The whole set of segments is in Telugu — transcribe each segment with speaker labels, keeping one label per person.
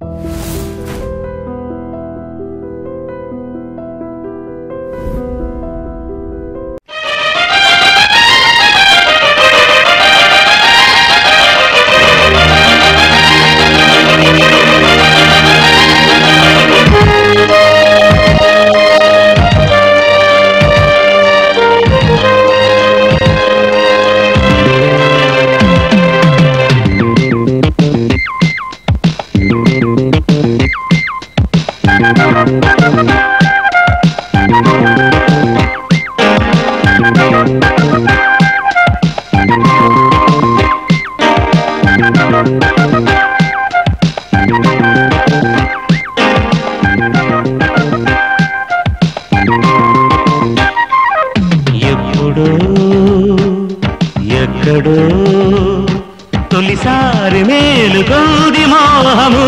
Speaker 1: ఎప్పుడో ఎక్కడో తొలిసారి మేలుకోది మోహము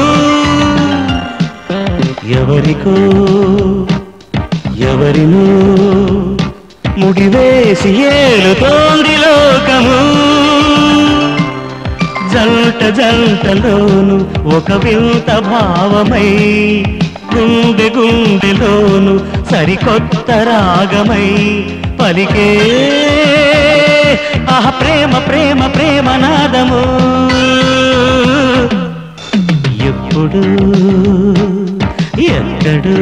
Speaker 1: ఎవరికో ఎవరినో ముడివేసి ఏలుతోంది లోకము జంట జంటలోను ఒక వింత భావమై గుండె గుండెలోను సరికొత్త రాగమై పలికే ఆహ ప్రేమ ప్రేమ ప్రేమ నాదము ఎప్పుడు ఎక్కడు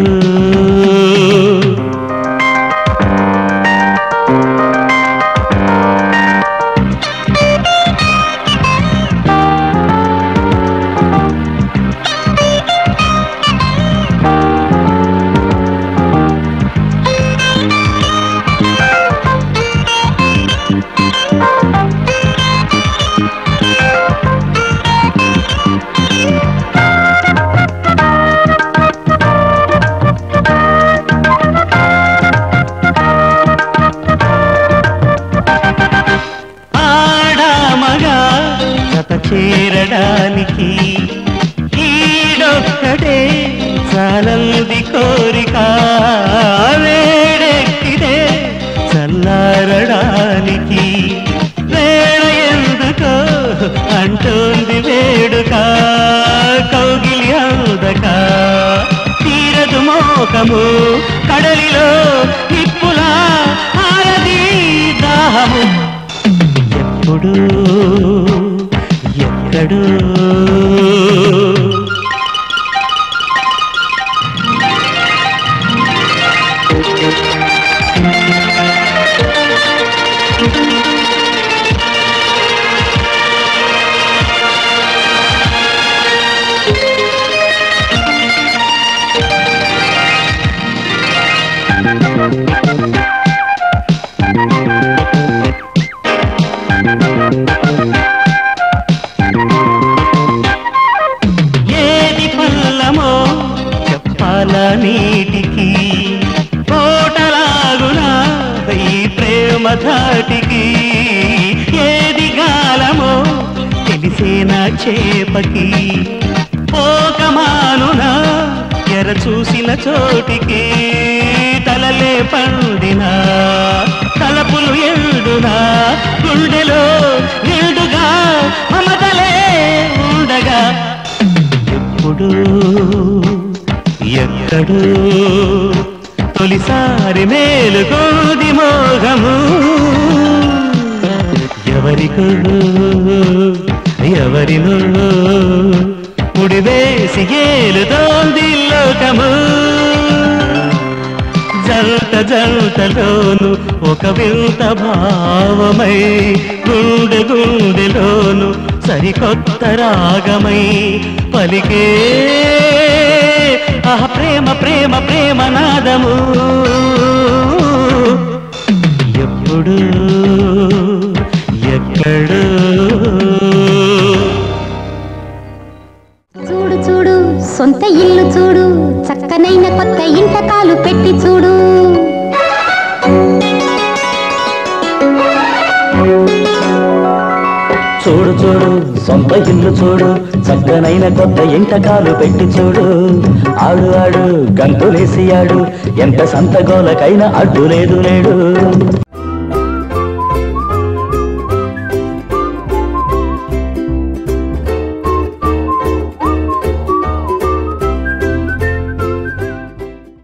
Speaker 1: ఆడామగా జత చేరడానికి ఈడొక్కడే చాలంది కోరిక వేడెక్కిదే చల్లారడానికి వేళ ఎందుకో అంటోంది వేడుక కౌగిలి అందక తీరదు మోకము కడలిలో నిప్పులా ఆరది దాహము ఎప్పుడు ఎక్కడు ఏది పల్లమో చెప్పాల నీటికి కోటలాగునా ఈ ప్రేమ ధాటికి ఏది గాలమో తెలిసేనా చేపకి పోకమానునా ఎర చూసిన చోటికి తలలే పండిన తలపులు ఎండునా గుండెలో నిండుగా మమతలే ఉండగా ఎప్పుడు ఎక్కడు తొలిసారి మేలుకోది మోహము ఎవరికో ఎవరినో ముడివేసి ఏలుతోంది లోకము జంట జంటలోను ఒక వింత భావమై గుండె గుండెలోను సరికొత్త రాగమై పలికే ఆ ప్రేమ ప్రేమ ప్రేమ నాదము ఎప్పుడు ఎక్కడు
Speaker 2: చూడు చూడు సొంత ఇల్లు చూడు చక్కనైన కొత్త ఇంట కాలు పెట్టి చూడు
Speaker 1: చూడు చూడు సొంత ఇల్లు చూడు చక్కనైన కొత్త ఇంటకాలు పెట్టి చూడు ఆడు ఆడు గంతులేసి ఆడు ఎంత సంతగోలకైనా అడ్డు లేదు లేడు